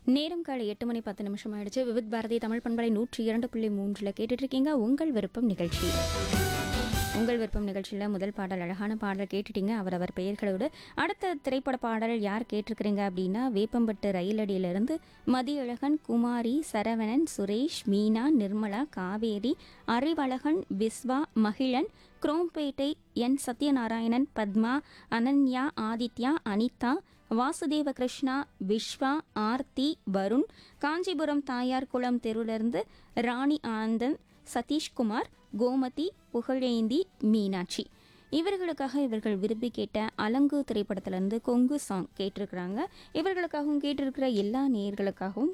நேரம் காலை எட்டு மணி பத்து நிமிஷம் ஆயிடுச்சு விவித் பாரதி தமிழ் பண்பலை நூற்றி இரண்டு புள்ளி மூன்றில் கேட்டுட்டு இருக்கீங்க உங்கள் விருப்பம் நிகழ்ச்சி உங்கள் விருப்பம் நிகழ்ச்சியில் முதல் பாடல் அழகான பாடல் கேட்டுட்டீங்க அவரவர் பெயர்களோடு அடுத்த திரைப்பட பாடல் யார் கேட்டிருக்கிறீங்க அப்படின்னா வேப்பம்பட்டு ரயிலடியிலிருந்து மதியழகன் குமாரி சரவணன் சுரேஷ் மீனா நிர்மலா காவேரி அறிவழகன் விஸ்வா மகிழன் குரோம்பேட்டை என் சத்யநாராயணன் பத்மா அனன்யா ஆதித்யா அனிதா வாசுதேவ கிருஷ்ணா விஸ்வா ஆர்த்தி வருண் காஞ்சிபுரம் தாயார் குளம் தெருவிலிருந்து ராணி ஆனந்தன் சதீஷ்குமார் கோமதி புகழேந்தி மீனாட்சி இவர்களுக்காக இவர்கள் விரும்பி கேட்ட அலங்கு திரைப்படத்திலிருந்து கொங்கு சாங் கேட்டிருக்கிறாங்க இவர்களுக்காகவும் கேட்டிருக்கிற எல்லா நேயர்களுக்காகவும்